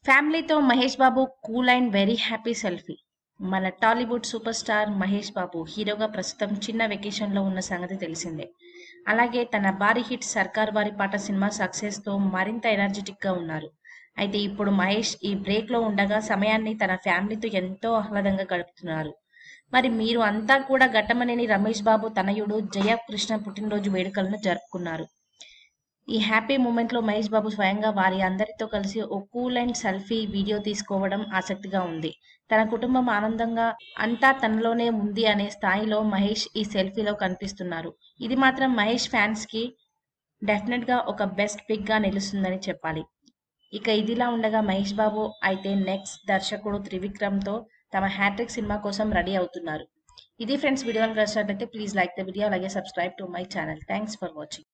ఫ్యామిలీతో Mahesh Babu cool and very happy selfie మన Tollywood super star Mahesh Babu హీరోగా ప్రస్తుతం చిన్న వెకేషన్లో ఉన్న సంగతి తెలిసిందే అలాగే తన భారీ హిట్ సర్కార్ వారి పాట సినిమా సక్సెస్తో మరింత ఎనర్జెటిక్గా ఉన్నారు అయితే ఇప్పుడు మహేష్ ఈ బ్రేక్లో ఉండగా సమయాన్ని తన ఫ్యామిలీతో ఎంతో ఆహ్లాదంగా గడుపుతున్నారు మరి మీరు అంతా కూడా ఘట్టమనేని రమేష్ బాబు తనయుడు జయకృష్ణ పుట్టినరోజు వేడుకలను జరుపుకున్నారు ఈ హ్యాపీ మూమెంట్లో మహేష్ బాబు స్వయంగా వారి అందరితో కలిసి ఓ కూల్ అండ్ సెల్ఫీ వీడియో తీసుకోవడం ఆసక్తిగా ఉంది తన కుటుంబం ఆనందంగా అంతా తనలోనే ఉంది అనే స్థాయిలో మహేష్ ఈ సెల్ఫీలో కనిపిస్తున్నారు ఇది మాత్రం మహేష్ ఫ్యాన్స్కి డెఫినెట్గా ఒక బెస్ట్ పిక్గా నిలుస్తుందని చెప్పాలి ఇక ఇదిలా ఉండగా మహేష్ బాబు అయితే నెక్స్ట్ దర్శకుడు త్రివిక్రమ్తో తమ హ్యాట్రిక్ సినిమా కోసం రెడీ అవుతున్నారు ఇది ఫ్రెండ్స్ వీడియో నచ్చినట్లయితే ప్లీజ్ లైక్ ద వీడియో అలాగే subscribe to my channel thanks for watching